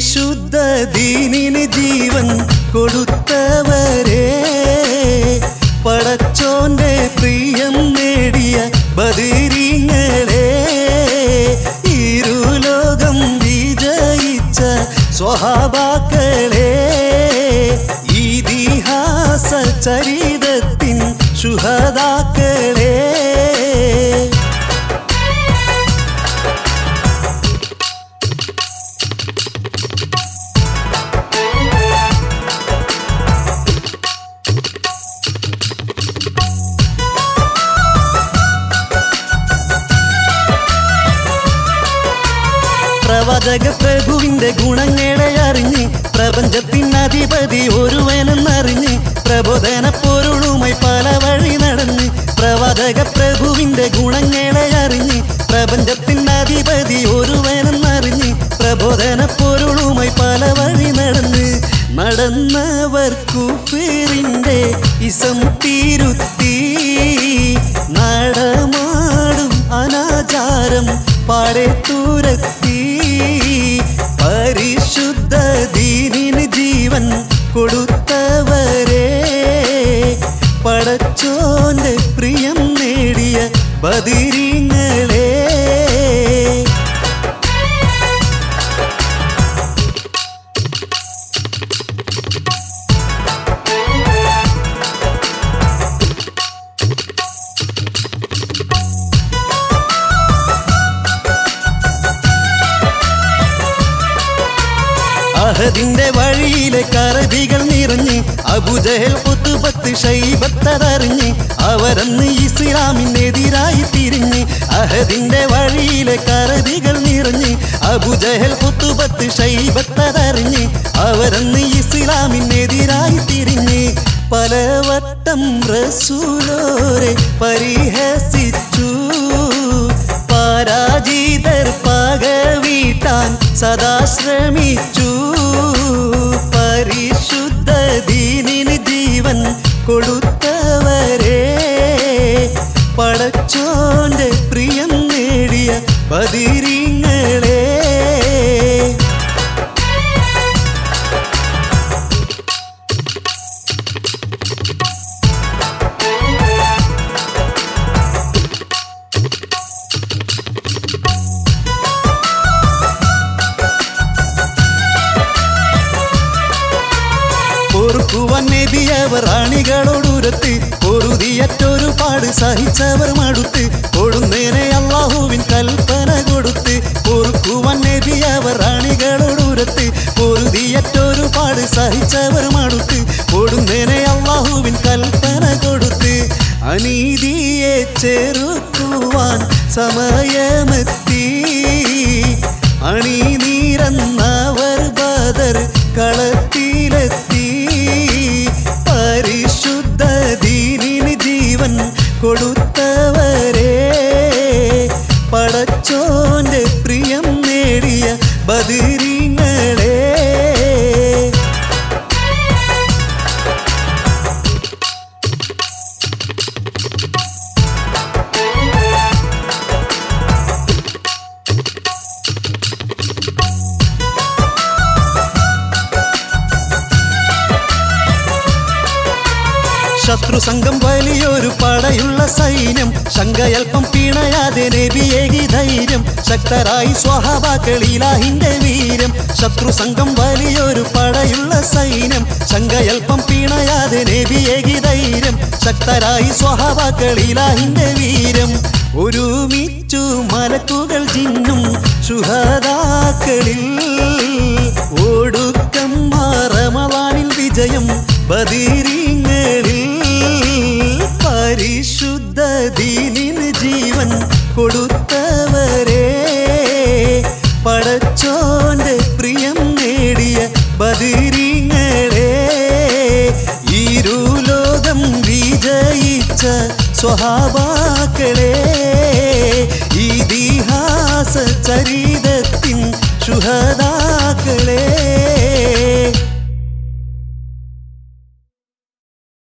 പരിശുദ്ധ ദീനിന് ജീവൻ കൊടുത്തവരെ പടച്ചോന്റെ പ്രിയം നേടിയ ബദിരിങ്ങളെ ഇരുലോകം വിജയിച്ച സ്വഹാബാക്കളെ ഇതിഹാസ ചരിതത്തിൻ ശുഹദാക്കളെ പ്രവാചക പ്രഭുവിന്റെ ഗുണങ്ങളെ അറിഞ്ഞ് പ്രപഞ്ചത്തിനധിപതി ഒരുവനെന്നറിഞ്ഞ് പ്രബോധന പൊരുളുമായി പല വഴി നടന്ന് പ്രവാചക പ്രഭുവിന്റെ ഗുണങ്ങളെ അറിഞ്ഞ് പ്രപഞ്ചത്തിനധിപതി ഒരുവനെന്നറിഞ്ഞ് പ്രബോധന പൊരുളുമായി പല വഴി നടന്ന് നടന്നവർക്കു പേരിന്റെ ഇസം തിരുത്തി നടമാടും അനാചാരം പാടെ തുരത്തി പരിശുദ്ധ ദീനിന് ജീവൻ കൊടുത്തവരെ പടച്ചോന്റെ പ്രിയം നേടിയ ബദിരിങ്ങളെ അഹദിന്റെ വഴിയിലെ കറവികൾ നിറഞ്ഞ് അബുജഹൽ പുത്തുപത്ത് ഷൈബത്തതറിഞ്ഞ് അവരന്ന് ഇസ്ലാമിനെതിരായി തിരിഞ്ഞ് അഹദിന്റെ വഴിയിലെ കറവികൾ നിറഞ്ഞ് അബുജഹൽ പുത്തുപത്ത് ഷൈബത്തതറിഞ്ഞ് അവരന്ന് ഇസ്ലാമിനെതിരായി തിരിഞ്ഞ് പലവട്ടം റസൂലോരെ പരിഹസിച്ചു പരാജിതർ പക വീട്ടാൻ സദാ ശ്രമിച്ചു പരിശുദ്ധ ദീനിന് ജീവൻ കൊടുത്തവരെ പടച്ചോന്റെ പ്രിയം നേടിയ ബദിരിങ്ങളെ പൊറുക്കുവാൻ നബിയവർ അണികളോടുരത്ത് പൊറുതിയറ്റൊരു പാട് സഹിച്ചവർ മടുത്ത് കൊടുന്നേനെ അള്ളാഹുവിൻ കൽപ്പന കൊടുത്ത് പൊറുക്കുവാൻ നബിയവർ അണികളോടുരത്ത് പൊറുതിയറ്റൊരു പാട് സഹിച്ചവർ മടുത്ത് കൊടുന്നേനെ അള്ളാഹുവിൻ കൽപ്പന കൊടുത്ത് അനീതിയെ ചെറുക്കുവാൻ സമയമെത്തി അണിനീരന്നവർ ബദർ കളത്തിലെത്തി പരിശുദ്ധ ദീനിന് ജീവൻ കൊടുത്തവരെ പടച്ചോന്റെ പ്രിയം നേടിയ ബദിരിങ്ങളെ ശത്രു സംഘം വലിയൊരു പടയുള്ള സൈന്യം ശങ്കയൽപ്പം പിണയാതെ നബിയേകി ധൈര്യം ശക്തരായി സ്വഹാബാക്കളിലാഹിന്റെ വീര്യം ശത്രു സംഘം വലിയൊരു പടയുള്ള സൈന്യം ശങ്കയൽപ്പം പിണയാതെ നബിയേകി ധൈര്യം ശക്തരായി സ്വഹാബാക്കളിലാഹിന്റെ വീര്യം ഒരുമിച്ചു മലക്കുകൾ ജിന്നും ശുഹദാക്കളിൽ ഒടുക്കം റമളാനിൽ വിജയം ബദിരിങ്ങളിൽ പരിശുദ്ധ ദീനിന് ജീവൻ കൊടുത്തവരെ പടച്ചോന്റെ പ്രിയം നേടിയ ബദിരിങ്ങളെ ഇരുലോകം വിജയിച്ച സ്വഹാബാക്കളെ ഇതിഹാസ ചരിതത്തിൻ ശുഹദാക്കളെ